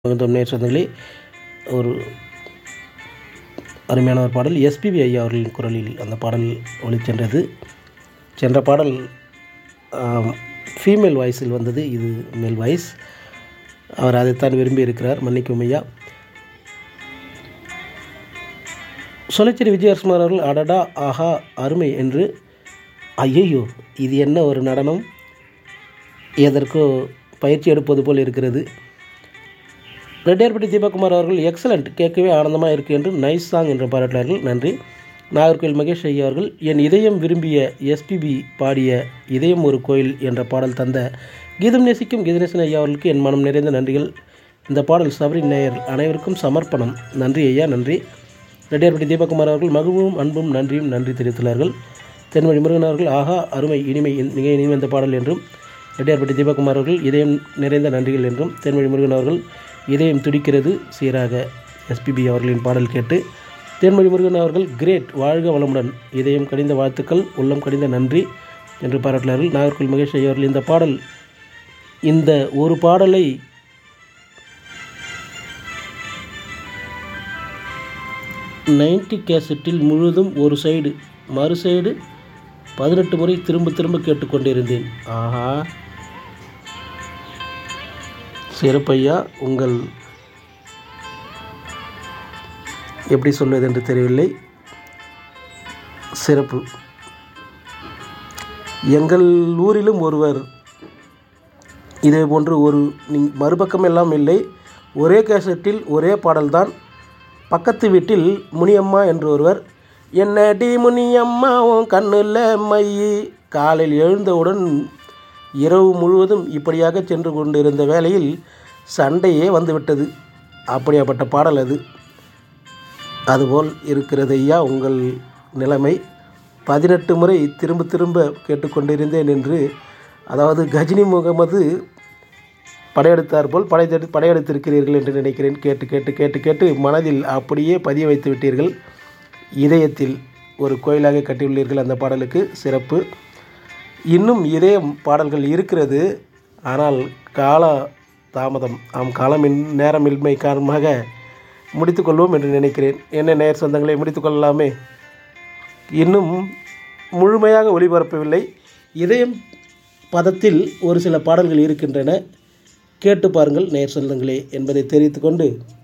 மிகுந்த நேர் சொந்தங்களே ஒரு அருமையான ஒரு பாடல் எஸ்பிபி ஐயா அவர்களின் குரலில் அந்த பாடல் ஒளிச்சென்றது சென்ற பாடல் ஃபீமேல் வாய்ஸில் வந்தது இது மேல் வாய்ஸ் அவர் அதைத்தான் விரும்பி இருக்கிறார் மன்னிக்கும் ஐயா சொலச்சேரி விஜயகுமார் அவர்கள் அடடா ஆஹா அருமை என்று ஐயையோ இது என்ன ஒரு நடனம் எதற்கோ பயிற்சி எடுப்பது போல் இருக்கிறது ரெட்டியார்பட்டி தீபக்குமார் அவர்கள் எக்ஸலண்ட் கேட்கவே ஆனந்தமாக இருக்குது என்று நைஸ் சாங் என்று பாராட்டினார்கள் நன்றி நாகர்கோவில் மகேஷ் ஐயா அவர்கள் என் இதயம் விரும்பிய எஸ்பிபி பாடிய இதயம் ஒரு கோயில் என்ற பாடல் தந்த கீதம் நேசிக்கும் கீதநேசன் ஐயா அவர்களுக்கு என் மனம் நிறைந்த நன்றிகள் இந்த பாடல் சபரி நேயர் அனைவருக்கும் சமர்ப்பணம் நன்றி ஐயா நன்றி ரெட்டியார்பட்டி தீபக்குமார் அவர்கள் மகிழ்வும் அன்பும் நன்றியும் நன்றி தெரிவித்துள்ளார்கள் தென்மொழி முருகன் அவர்கள் ஆஹா அருமை இனிமை மிக இனிமை இந்த பாடல் என்றும் ரெட்டியார்பட்டி தீபக்குமார் அவர்கள் இதயம் நிறைந்த நன்றிகள் என்றும் தென்மொழி முருகன் அவர்கள் இதயம் துடிக்கிறது சீராக எஸ்பிபி அவர்களின் பாடல் கேட்டு தேன்மொழி முருகன் அவர்கள் கிரேட் வாழ்க வளமுடன் இதயம் கடிந்த வாழ்த்துக்கள் உள்ளம் கடிந்த நன்றி என்று பாராட்டினார்கள் நாகர்கோவில் மகேஷ் ஐயா அவர்கள் இந்த பாடல் இந்த ஒரு பாடலை நைன்டி கேசட்டில் முழுதும் ஒரு சைடு மறு சைடு பதினெட்டு முறை திரும்ப திரும்ப கேட்டுக்கொண்டிருந்தேன் ஆஹா சிறப்பையா உங்கள் எப்படி சொல்வது என்று தெரியவில்லை சிறப்பு எங்கள் ஊரிலும் ஒருவர் இதே போன்று ஒரு மறுபக்கம் எல்லாம் இல்லை ஒரே கேசட்டில் ஒரே பாடல்தான் பக்கத்து வீட்டில் முனியம்மா என்று ஒருவர் என்னடி முனியம்மா உன் கண்ணில் மையி காலையில் எழுந்தவுடன் இரவு முழுவதும் இப்படியாக சென்று கொண்டிருந்த வேளையில் சண்டையே வந்துவிட்டது அப்படியாப்பட்ட பாடல் அது அதுபோல் இருக்கிறது ஐயா உங்கள் நிலைமை பதினெட்டு முறை திரும்ப திரும்ப கேட்டுக்கொண்டிருந்தேன் என்று அதாவது கஜினி முகமது படையெடுத்தார் போல் படையெடு படையெடுத்திருக்கிறீர்கள் என்று நினைக்கிறேன் கேட்டு கேட்டு கேட்டு கேட்டு மனதில் அப்படியே பதிய வைத்து விட்டீர்கள் இதயத்தில் ஒரு கோயிலாக கட்டியுள்ளீர்கள் அந்த பாடலுக்கு சிறப்பு இன்னும் இதே பாடல்கள் இருக்கிறது ஆனால் கால தாமதம் ஆம் காலமின் நேரமின்மை காரணமாக முடித்துக்கொள்வோம் என்று நினைக்கிறேன் என்ன நேர் சொந்தங்களை முடித்துக்கொள்ளலாமே இன்னும் முழுமையாக ஒளிபரப்பவில்லை இதயம் பதத்தில் ஒரு சில பாடல்கள் இருக்கின்றன கேட்டு பாருங்கள் நேர் சொந்தங்களே என்பதை தெரிவித்துக்கொண்டு